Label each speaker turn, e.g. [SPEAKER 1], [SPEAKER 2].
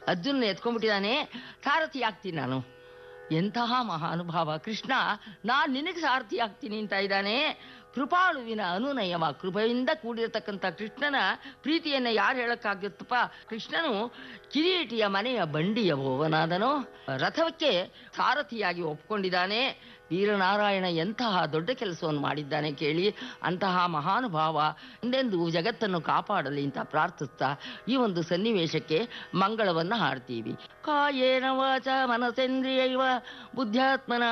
[SPEAKER 1] ಅರ್ಜುನ ಎತ್ಕೊಂಡ್ಬಿಟ್ಟಿದ್ದಾನೆ ಸಾರಥಿ ಆಗ್ತೀನಿ ನಾನು ಎಂತಹ ಮಹಾನುಭಾವ ಕೃಷ್ಣ ನಾನು ನಿನಗೆ ಸಾರಥಿ ಆಗ್ತೀನಿ ಅಂತ ಇದ್ದಾನೆ ಕೃಪಾಳುವಿನ ಅನುನಯವ ಕೃಪೆಯಿಂದ ಕೂಡಿರತಕ್ಕಂಥ ಕೃಷ್ಣನ ಪ್ರೀತಿಯನ್ನು ಯಾರು ಹೇಳಕ್ಕಾಗುತ್ತಪ್ಪ ಕೃಷ್ಣನು ಕಿರೀಟಿಯ ಮನೆಯ ಬಂಡಿಯ ಭೋವನಾದನು ರಥಕ್ಕೆ ಸಾರಥಿಯಾಗಿ ಒಪ್ಕೊಂಡಿದ್ದಾನೆ ವೀರನಾರಾಯಣ ಎಂತಹ ದೊಡ್ಡ ಕೆಲಸವನ್ನು ಮಾಡಿದ್ದಾನೆ ಕೇಳಿ ಅಂತಹ ಮಹಾನುಭಾವ ಎಂದೆಂದು ಜಗತ್ತನ್ನು ಕಾಪಾಡಲಿ ಅಂತ ಪ್ರಾರ್ಥಿಸ್ತಾ ಈ ಒಂದು ಸನ್ನಿವೇಶಕ್ಕೆ ಮಂಗಳವನ್ನು ಹಾಡ್ತೀವಿ ಕಾಯೇನ ವಾಚ ಮನಸೇಂದ್ರಿಯೈವ ಬುದ್ಧ್ಯಾತ್ಮನ